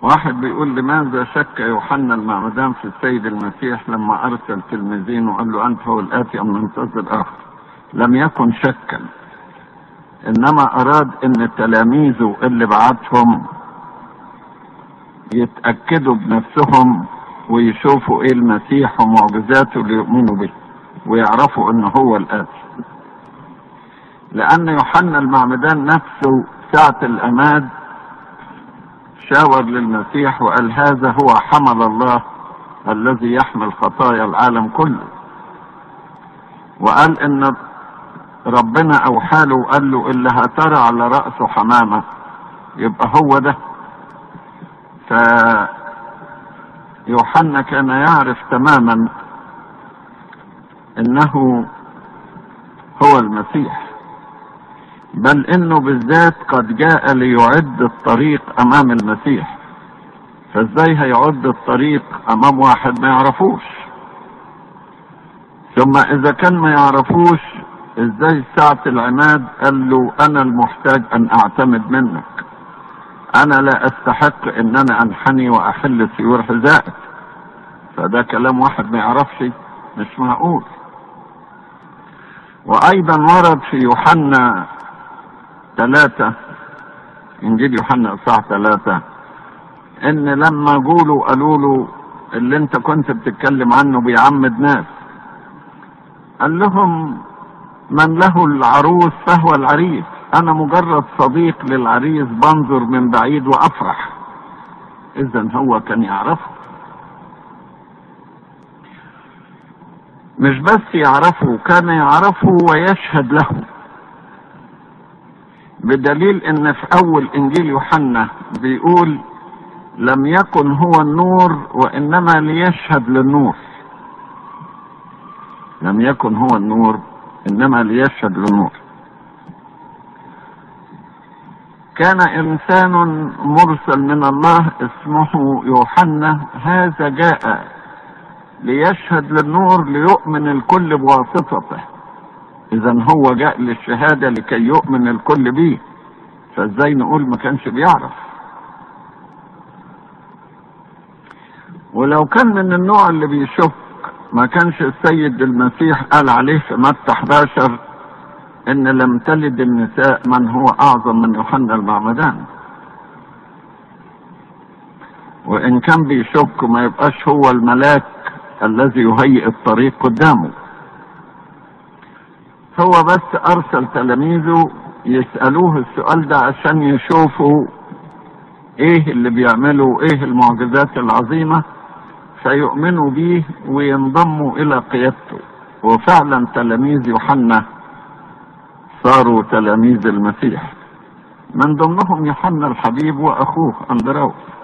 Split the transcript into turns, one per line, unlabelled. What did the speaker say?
واحد بيقول لماذا شك يوحنا المعمدان في السيد المسيح لما ارسل تلميذين وقال له انت هو الاتي ام ننتظر اخر لم يكن شكا انما اراد ان تلاميذه اللي بعتهم يتاكدوا بنفسهم ويشوفوا ايه المسيح ومعجزاته اللي يؤمنوا به ويعرفوا ان هو الاتي لان يوحنا المعمدان نفسه ساعة الاماد شاور للمسيح وقال هذا هو حمل الله الذي يحمل خطايا العالم كله وقال ان ربنا اوحى له وقال له اللي هترى على رأسه حمامة يبقى هو ده ف يوحنا كان يعرف تماما انه هو المسيح بل انه بالذات قد جاء ليعد الطريق امام المسيح فازاي هيعد الطريق امام واحد ما يعرفوش ثم اذا كان ما يعرفوش ازاي ساعة العماد قال له انا المحتاج ان اعتمد منك انا لا استحق ان انا انحني واحل سيور حذائك فده كلام واحد ما يعرفش مش معقول وايضا ورد في يوحنا ثلاثة انجيل يوحنا اصحاح ثلاثة ان لما جولوا قالوا له اللي انت كنت بتتكلم عنه بيعمد ناس قال لهم من له العروس فهو العريس انا مجرد صديق للعريس بنظر من بعيد وافرح اذا هو كان يعرفه مش بس يعرفه كان يعرفه ويشهد له بدليل ان في اول انجيل يوحنا بيقول لم يكن هو النور وانما ليشهد للنور لم يكن هو النور انما ليشهد للنور كان انسان مرسل من الله اسمه يوحنا هذا جاء ليشهد للنور ليؤمن الكل بواسطته اذا هو جاء للشهاده لكي يؤمن الكل به فازاي نقول ما كانش بيعرف ولو كان من النوع اللي بيشك ما كانش السيد المسيح قال عليه في متى 11 ان لم تلد النساء من هو اعظم من يوحنا المعمدان وان كان بيشك ما يبقاش هو الملاك الذي يهيئ الطريق قدامه هو بس ارسل تلاميذه يسألوه السؤال ده عشان يشوفوا ايه اللي بيعملوا ايه المعجزات العظيمة فيؤمنوا بيه وينضموا الى قيادته وفعلا تلاميذ يوحنا صاروا تلاميذ المسيح من ضمنهم يوحنا الحبيب واخوه اندراوس